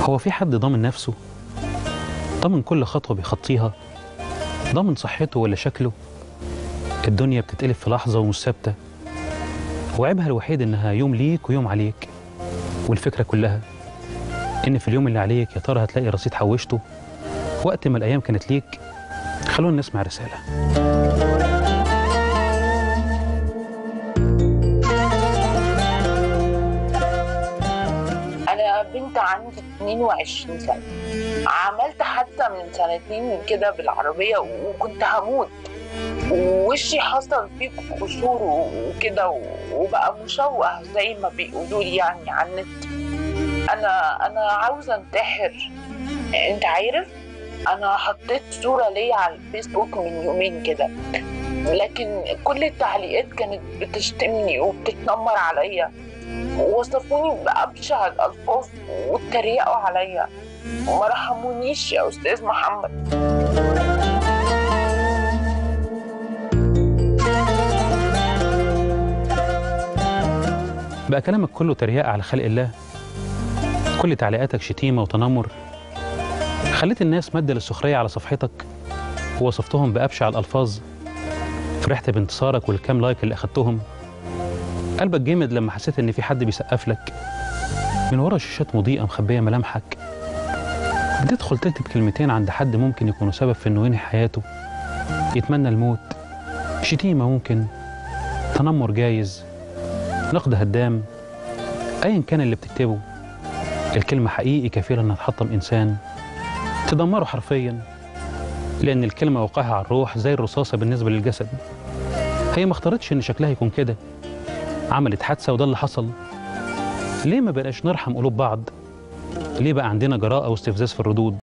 هو في حد ضامن نفسه ضامن كل خطوة بيخطيها ضامن صحته ولا شكله الدنيا بتتقلب في لحظة ومش ثابتة وعيبها الوحيد إنها يوم ليك ويوم عليك والفكرة كلها إن في اليوم اللي عليك يا ترى هتلاقي رصيد حوشته وقت ما الأيام كانت ليك خلونا نسمع رسالة انا بنت عندي 22 سنه عملت حادثه من سنتين كده بالعربيه وكنت هموت ووشي حصل فيه كسور وكده وبقى مشوه زي ما بيقولوا لي يعني على النت انا انا عاوزه انتحر انت عارف انا حطيت صوره ليا على الفيسبوك من يومين كده لكن كل التعليقات كانت بتشتمني وبتتنمر عليا ووصفوني بأبشع الألفاظ واتريقوا عليا وما رحمونيش يا أستاذ محمد بقى كلامك كله تريقة على خلق الله كل تعليقاتك شتيمة وتنمر خليت الناس مادة للسخرية على صفحتك ووصفتهم بأبشع الألفاظ فرحت بانتصارك والكام لايك اللي أخدتهم قلبك جامد لما حسيت إن في حد بيسقف لك من ورا شاشات مضيئة مخبية ملامحك بتدخل تكتب كلمتين عند حد ممكن يكونوا سبب في إنه ينهي حياته يتمنى الموت شتيمة ممكن تنمر جايز نقد هدام ايا كان اللي بتكتبه الكلمة حقيقي كفيلة انها تحطم انسان تدمره حرفيا لان الكلمة وقعها على الروح زي الرصاصة بالنسبة للجسد هي ما اختارتش ان شكلها يكون كده عملت حادثة وده اللي حصل ليه ما بقاش نرحم قلوب بعض ليه بقى عندنا جراءة واستفزاز في الردود